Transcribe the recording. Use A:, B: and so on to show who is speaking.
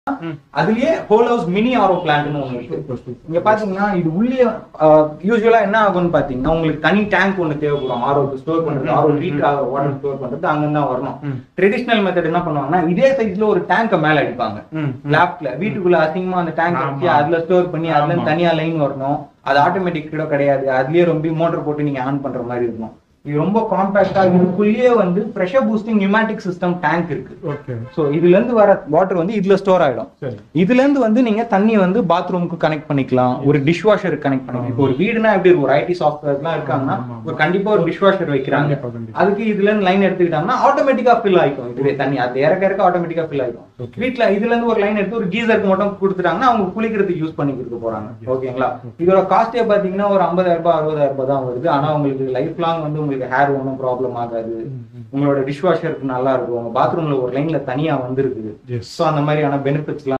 A: ம்.
B: அதுலயே whole house mini RO பிளான்ட்னு ஒண்ணு இருக்கு
A: சூப்பர் சூப்பர்
B: இங்க பாத்தீங்கன்னா இது உள்ளே யூஸ்வலா என்ன ஆகும்னு பாத்தீங்கன்னா உங்களுக்கு தனி டேங்க் ஒண்ணு தேவைப்படும் ஆரோக்கு ஸ்டோர் பண்றது ஆரோ ட்ரீட் ஆகிற வாட்டர் ஸ்டோர் பண்றது அங்க தான் வரணும்
A: ம்.
B: ட்ரெடிஷனல் மெத்தட் என்ன பண்ணுவாங்கன்னா இதே சைஸ்ல ஒரு டேங்க மேல அடிப்பாங்க
A: ம், ம்.
B: லேப்ல வீட்டுக்குள்ள அசிங்கமா அந்த டேங்க் வச்சு
A: ஆமா.
B: அதுல ஸ்டோர் பண்ணி அதுல இருந்து
A: ஆமா.
B: தனியா லைன் வரணும் அது ஆட்டோமேட்டிக் கூட கிடையாது அதுலயே ரொம்ப மோட்டர் போட்டு நீங்க ஆன் பண்ற மாதிரி இருக்கும் இது ரொம்ப காம்பாக்டா இதுக்குள்ளேயே வந்து pressure boosting pneumatic system tank இருக்கு
A: ஓகே
B: சோ இதுல இருந்து வர வாட்டர் வந்து இதுல ஸ்டோர் ஆயிடும்
A: சரி
B: இதுல இருந்து வந்து நீங்க தண்ணி வந்து பாத்ரூமுக்கு கனெக்ட் பண்ணிக்கலாம் ஒரு டிஷ் வாஷருக்கு கனெக்ட் பண்ணிக்கலாம் இப்போ ஒரு வீடுனா எப்படி இருக்கும் ஒரு ஐடி சாஃப்ட்வேர்லாம் இருக்காங்கன்னா
A: ஆமா, ஆமா.
B: ஒரு கண்டிப்பா ஒரு டிஷ் வாஷர் வைக்கிறாங்க
A: கண்டிப்பா, கண்டிப்பா.
B: அதுக்கு இதுல இருந்து லைன் எடுத்துக்கிட்டாங்கன்னா ஆட்டோமேட்டிக்கா ஃபில் ஆயிக்கும் இதுவே தண்ணி அது இறக்க இறக்க ஆட்டோமேட்டிக்கா ஃபில் ஆயிக்கும்
A: Okay.
B: வீட்ல இதுல இருந்து ஒரு லைன் எடுத்து ஒரு கீசருக்கு மட்டும் கொடுத்துட்டாங்கன்னா அவங்க குளிக்கிறதுக்கு யூஸ் பண்ணிக்கிறதுக்கு போறாங்க ஓகேங்களா இதோட காஸ்டே பாத்தீங்கன்னா ஒரு ஐம்பதாயிரம் ரூபாய் அறுபதாயிரம் ரூபாய் தான் வருது ஆனா உங்களுக்கு லைஃப் லாங் வந்து உங்களுக்கு ஹேர் ஒன்றும் ப்ராப்ளம் ஆகாது உங்களோட டிஷ் வாஷருக்கு நல்லா இருக்கும் உங்க பாத்ரூம்ல ஒரு லைன்ல தனியா வந்திருக்கு
A: Yes.
B: சோ அந்த மாதிரியான பெனிஃபிட்ஸ்லாம்